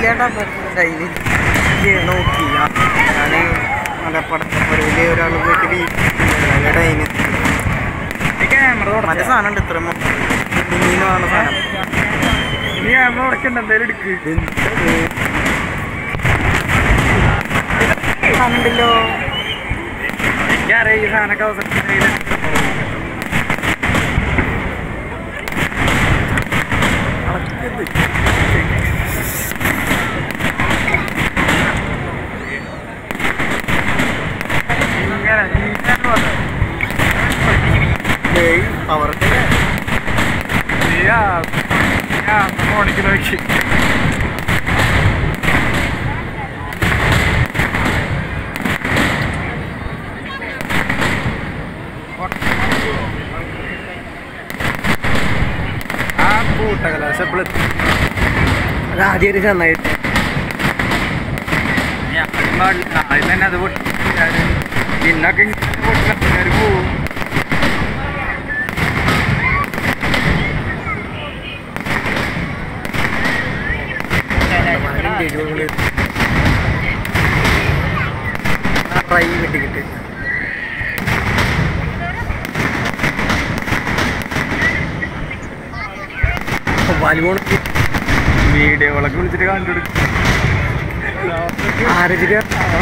ഇല്ലാണ്ടാ ഡൈനി നോക്കി ഞാൻ മലപ്പടപ്പുറയില് ഒരാൾ പോയിട്ട് വീട്ടിൽ ഡൈന് ക്യാമറ മറ്റേ സാധനം ഉണ്ട് ഇത്ര മീന് പറഞ്ഞ സാധനം നീ ക്യാമറ ഉടക്കണ്ട എന്തായാലും എടുക്ക് സാധനം ഉണ്ടല്ലോ എനിക്കറിയാം ഈ സാധനമൊക്കെ അവസരം ഇങ്ങനെ ഇങ്ങനെ വന്നു. അവർക്ക് നീയാ ഞാൻ ഫോണിക്ക് നോക്കി ആ കൂട്ടകലാശപ്പിള ആദ്യം ചെന്നായിട്ട് ആദ്യം തന്നെ അത് പൊട്ടി പിന്നൊക്കെ പൊട്ടി പോവും ട്രൈ കിട്ടിക്കിട്ട് വാലുപോണ വീഡിയോകളൊക്കെ വിളിച്ചിട്ട് കണ്ടുപിടിക്കും ആരതിര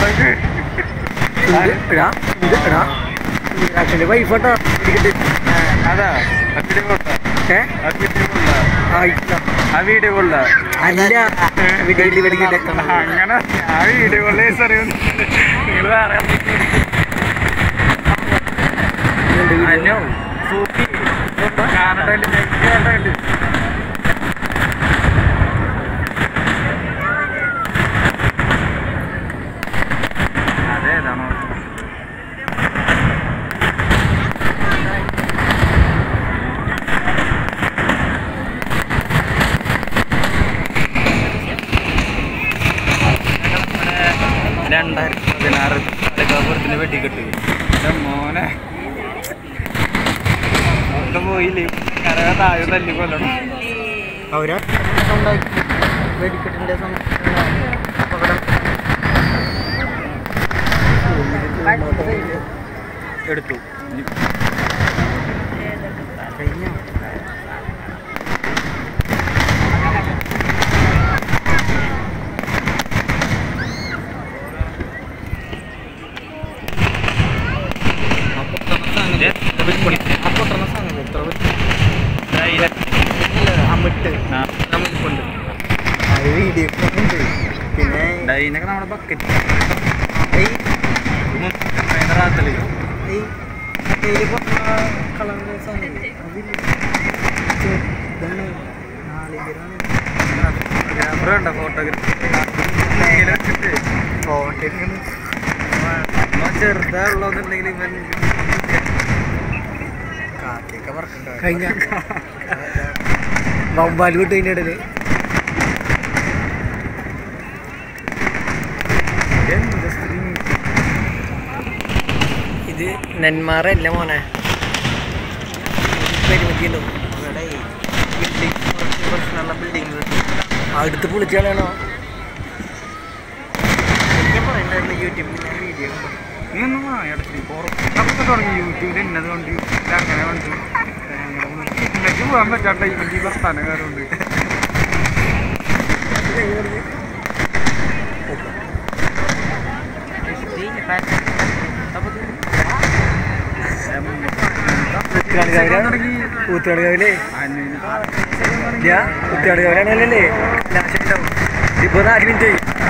എടാ ഇത് എടാ മീനാക്ഷിന്റെ വൈഫോട്ടോ ടിക്കറ്റ് അതാ ആ വീഡിയോ കൊള്ള ഏ ആ വീഡിയോ കൊള്ള ആ ഇല്ല ആ വീഡിയോ കൊള്ള അല്ല വീട്ടിൽ വെടിക്കിട്ട് അങ്ങനെ ആ വീഡിയോ കൊള്ള അറിയുന്നു നിങ്ങൾ വേറെ അന്നോ സൂപ്പി കാണട്ടെ കാണട്ടെ അതേതാണോ രണ്ടായിരത്തി പതിനാറ് കളിക്കാപ്പുറത്തിന് വെട്ടിക്കെട്ട് എൻ്റെ മോനെ ഒക്കെ പോയില്ലേ കരക താഴെ തല്ലി കൊല്ലണം അവരാ ഉണ്ടാക്കി വെടിക്കെട്ടിന്റെ എടുത്തു കഴിഞ്ഞ അപ്പൊട്ടുന്ന സാധനം എത്ര അമ്മിട്ട് നമുക്കുണ്ട് അത് വീഡിയോ ഉണ്ട് പിന്നെ ഡൈനൊക്കെ നമ്മുടെ ബക്കറ്റ് ഈ റാത്തല് ഈ കയ്യില് പറഞ്ഞ കളർ സാധനം അതില്ല ചെറുതാണ് നാളികരാണ് ക്യാമറ ഉണ്ടോ ഫോട്ടോഗ്രാഫി ഫോട്ടോ എടുക്കണം ചെറുതാ ഉള്ളതെന്നുണ്ടെങ്കിൽ ഇവൻ കാക്കയൊക്കെ പറക്കണ്ടോ കഴിഞ്ഞ ബൊമ്പാല് വിട്ട് അതിൻ്റെ ഇടയില് എന്ത് സ്ത്രീ ഇത് നെന്മാറല്ല മോനെ പരിമിതിയുണ്ടോ ഇവിടെ ബിൽഡിംഗ് കുറച്ച് പ്രശ്നമുള്ള ബിൽഡിംഗ് അടുത്ത് പൊളിച്ചാണോ ഞാൻ പറയുന്നുണ്ടായിരുന്നു യൂട്യൂബിൽ ഞാൻ വീഡിയോ നീ ഒന്നും വായടത്തി പുറത്തൊക്കെ തുടങ്ങി യൂട്യൂബിൽ ഇന്നത് കൊണ്ട് ഇത് അങ്ങനെ കൊണ്ട് ഇന്നേക്ക് പോകാൻ പറ്റാണ്ട ഇവൻ്റെ ഈ പ്രസ്ഥാനക്കാരുണ്ട് തുടങ്ങി ഊത്തുകാളികാവിലേ അന്വേഷിച്ച് ഞാൻ ഊത്തുകാളികാവിലാണല്ലേ ഇപ്പൊ നാല് മിനിറ്റ്